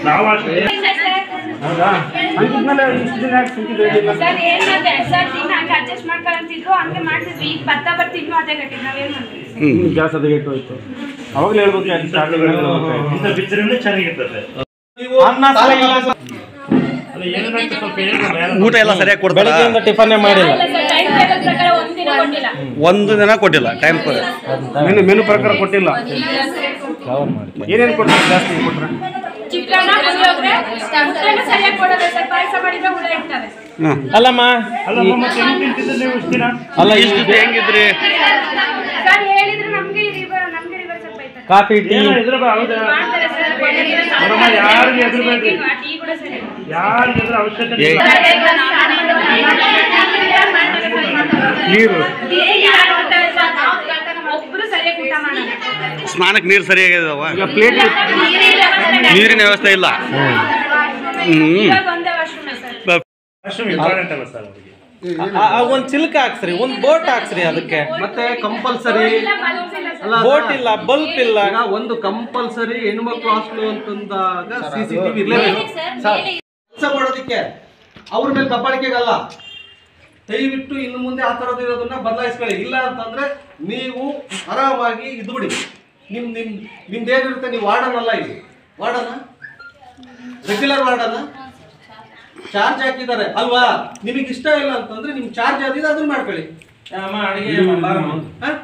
ನಾವು ಅಷ್ಟೇ ಹೌದಾ ಅಂತಿದ್ಮೇಲೆ ಇಷ್ಟು ದಿನ ಯಾಕೆ ಸುಮ್ಕಿದ್ದು ಹೇಳಿಲ್ಲ ಸರ್ ಏನ್ ಮಾಡ್ದೆ ಸರ್ ದಿನ ಹಂಗೆ ಅಡ್ಜಸ್ಟ್ ಮಾಡ್ಕೊಳಂತಿದ್ರು ಹಂಗೆ ಮಾಡ್ತಿದ್ವಿ ಈಗ ಬರ್ತಾ ಬರ್ತಾ ಇನ್ನೂ ಅದೇ ಗಟ್ಟಿ ನಾವೇನ್ ಮಾಡ್ತೀವಿ ಹ್ಮ್ ಗ್ಯಾಸ್ ಅದು ಗೇಟ್ ಹೋಯ್ತು ಅವಾಗಲೇ ಹೇಳ್ಬೇಕು ಯಾಕೆ ಸ್ಟಾರ್ಟಿಂಗ್ ಇಂಥ ಪಿಕ್ಚರ್ ಚೆನ್ನಾಗಿರ್ತದೆ ಅನ್ನ ಸಾಯಂಕಾಲ ಅಲ್ಲ ಏನಂತ ಸ್ವಲ್ಪ ಹೇಳ್ಬೋದು ಯಾರು ಊಟ ಎಲ್ಲ ಸರಿಯಾಗಿ ಕೊಡ್ತಾರ ಬೆಳಗ್ಗೆಯಿಂದ ಟಿಫನ್ನೇ ಮಾಡಿಲ್ಲ ಇಲ್ಲ ಸರ್ ಟೈಮ್ ಟೇಬಲ್ ಪ್ರಕಾರ ಒಂದಿನ ಕೊಟ್ಟಿಲ್ಲ ಒಂದು ದಿನ ಕೊಟ್ಟಿಲ್ಲ ಟೈಮ್ ಮೆನು ಮೆನು ಪ್ರಕಾರ ಕೊಟ್ಟಿಲ್ಲ ಏನೇನು ಕೊಡ್ತಾರೆ ಜಾಸ್ತಿ ಕೊಟ್ರೆ ಚಿತ್ರಾನ್ನ ಪುಳಿಯೋಗರೆ ಊಟನೂ ಸರಿಯಾಗಿ ಕೊಡೋದು ಸರ್ ಪಾಯಸ ಮಾಡಿದ್ರೆ ಹುಳ ಇರ್ತವೆ ಅಲ್ಲಮ್ಮ ಅಲ್ಲ ಮತ್ತೆ ಹೆಂಗ್ ತಿಂತಿದ್ದು ನೀವು ಇಷ್ಟು ದಿನ ಅಲ್ಲ ಇಷ್ಟು ಹೆಂಗಿದ್ರಿ ಸರ್ ಹೇಳಿದ್ರು ನಮ್ಗೆ ರಿವರ್ ನಮ್ಗೆ ರಿವರ್ ಸ್ವಲ್ಪ ಐತೆ ಕಾಫಿ ಟೀ ಏನೋ ಇದ್ರ ಬಾ- ಹೌದಾ ಮಾಡ್ತಾರೆ ಸರ್ ನೋಡಮ್ಮ, ಯಾರಿಗೂ ಹೆದ್ರಬೇಡ್ರಿ. ಟೀ ಕೂಡ ಸರಿ ಯಾರಿಗೆ ಅದ್ರ ಅವಶ್ಯಕತೆ ಏ- ಇಲ್ಲ ನೀರು ಒಬ್ರು ಸರಿಯಾಗಿ ಊಟ ಮಾಡಲ್ಲ ಸ್ನಾನಕ್ಕೆ ನೀರು ಸರಿಯಾಗಿದಾವ ಈಗ ಪ್ಲೇಟ್ ನೀರಿನ ವ್ಯವಸ್ಥೆ ಇಲ್ಲ ಹ್ಮ್. ಇವಾಗ ಒಂದೇ ವಾಶ್ರೂಮ್ ಸರ್ ವಾಶ್ರೂಮ್ ಇಂಪಾರ್ಟೆಂಟ್ ಅಲ್ಲ ಸರ್ ಅವರಿಗೆ ಒಂದ್ ಚಿಲ್ಕ ಹಾಕ್ಸ್ರಿ ಒಂದ್ ಬೋಟ್ ಹಾಕ್ಸ್ರಿ ಅದಕ್ಕೆ ಮತ್ತೆ ಕಂಪಲ್ಸರಿ ಇಲ್ಲ ಬಲ್ಬ್ಸ್ ಇಲ್ಲ ಸರ್ ಅಲ್ಲ ಬೋಟ್ ಇಲ್ಲ ಬಲ್ಪ್ ಇಲ್ಲ ಈಗ ಒಂದು ಕಂಪಲ್ಸರಿ ಹೆಣ್ಮಕ್ಳು ಹಾಸ್ಟೆಲ್ ಅಂತಂದಾಗ ಸಿ ಸಿ ಟಿವಿ ಇರಲೇಬೇಕು ಕೆಲಸ ಮಾಡೋದಕ್ಕೆ ಅವ್ರ ಮೇಲೆ ದಬ್ಬಾಳಿಕೆಗಲ್ಲ ದಯವಿಟ್ಟು ಇನ್ನು ಮುಂದೆ ಆ ಥರದ್ದು ಇರೋದನ್ನ ಬದಲಾಯಿಸ್ಕೊಳ್ಳಿ ಇಲ್ಲ ಅಂತಂದ್ರೆ ನೀವು ಆರಾಮಾಗಿ ಇದ್ದು ಬಿಡಿ ನಿಮ್ ನಿಮ್ ನಿಮ್ದು ಏನಿರುತ್ತೆ ನೀವು ವಾರ್ಡನ್ ಅಲ್ಲ ಇಲ್ಲಿ ವಾರ್ಡನ ರೆಗ್ಯುಲರ್ ವಾರ್ಡನ ಚಾರ್ಜ್ ಹಾಕಿದ್ದಾರೆ ಅಲ್ವಾ ನಿಮಗೆ ಇಷ್ಟ ಇಲ್ಲ ಅಂತಂದ್ರೆ ನಿಮ್ ಚಾರ್ಜ್ ಆದಿದೆ ಅದನ್ನ ಮಾಡ್ಕೊಳ್ಳಿ ಹಾ?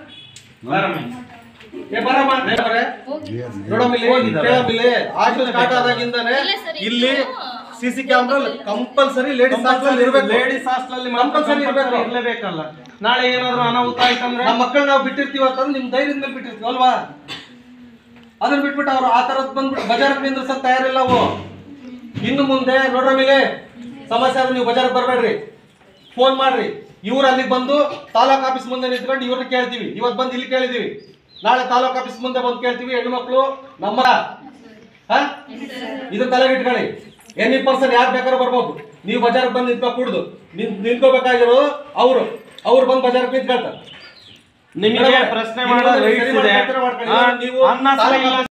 ಏ ಬರಮ್ಮ, ದೇವ್ರೇ. ನೋಡಮ್ಮ ಇಲ್ಲಿ, ಕೇಳಮ್ಮ ಇಲ್ಲಿ, ಹಾಸ್ಟೆಲ್ ಸ್ಟಾರ್ಟ್ ಆದಾಗಿಂದಾನೆ ಇಲ್ಲಿ C C camera compulsory ladies hostel ಇರಬೇಕು ಲೇಡೀಸ್ ಹಾಸ್ಟೆಲ್ Compulsory ಇರ್ಬೇಕು. ಇರ್ಲೇಬೇಕಲ್ಲ ನಾಳೆ ಏನಾದ್ರು ಅನಾಹುತ ಆಯ್ತಂದ್ರೆ ನಮ್ಮ ಮಕ್ಕಳು ನಾವು ಬಿಟ್ಟಿರ್ತೀವಿ ಅಂತಂದ್ರೆ ನಿಮ್ ಧೈರ್ಯದ ಮೇಲೆ ಬಿಟ್ಟಿರ್ತೀವಿ ಅಲ್ವಾ ಅದನ್ನ ಬಿಟ್ಬಿಟ್ಟು ಅವ್ರು ಆ ತರದ್ ಬಂದ್ಬಿಟ್ಟು ಬಜಾರ್ಗೆ ನಿಂದ್ರಸಕ್ ತಯಾರಿಲ್ಲ ಅವು ಇನ್ನು ಮುಂದೆ ನೋಡ್ರ ಮೇಲೆ ಸಮಸ್ಯೆ ಆದ್ರೆ ನೀವು ಬಜಾರ್ಗೆ ಬರಬೇಡ್ರಿ ಫೋನ್ ಮಾಡ್ರಿ ಇವ್ರು ಅಲ್ಲಿಗೆ ಬಂದು ತಾಲೂಕ್ ಆಫೀಸ್ ಮುಂದೆ ನಿಂತ್ಕೊಂಡು ಇವ್ರನ್ನ ಕೇಳ್ತೀವಿ ಇವತ್ತು ಬಂದು ಇಲ್ಲಿ ಕೇಳಿದೀವಿ ನಾಳೆ ತಾಲೂಕ್ ಆಫೀಸ್ ಮುಂದೆ ಬಂದು ಕೇಳ್ತೀವಿ ಹೆಣ್ಮಕ್ಳು ನಮ್ಮ ಹಾ ಇದು ತಲೆಗೆ ಇಟ್ಕೊಳ್ಳಿ ಎನಿ ಪರ್ಸನ್ ಯಾರು ಬೇಕಾದ್ರೂ ಬರ್ಬೋದು ನೀವು ಬಜಾರ್ಗೆ ಬಂದು ನಿಂತ್ಕೊ ಕೂಡುದು ನಿನ್ ನಿಂತ್ಕೋಬೇಕಾಗಿರೋದು ಅವರು ಅವ್ರು ಬಂದು ಬಜಾರ್ಗೆ ನಿಂತ್ಕೊಳ್ತಾರೆ ನಿಮಗೆ ಪ್ರಶ್ನೆ ಮಾಡೋ ರೈಟ್ಸ್ ಇದೆ ಮಾಡ್ಕೊಳ್ತೀರಾ ಮಾಡ್ಕೊಳ್ಳಿ. ಆ, ನೀವು ಅನ್ನ ತಾಲೂಕ್ ಸಾಯಂಕಾಲ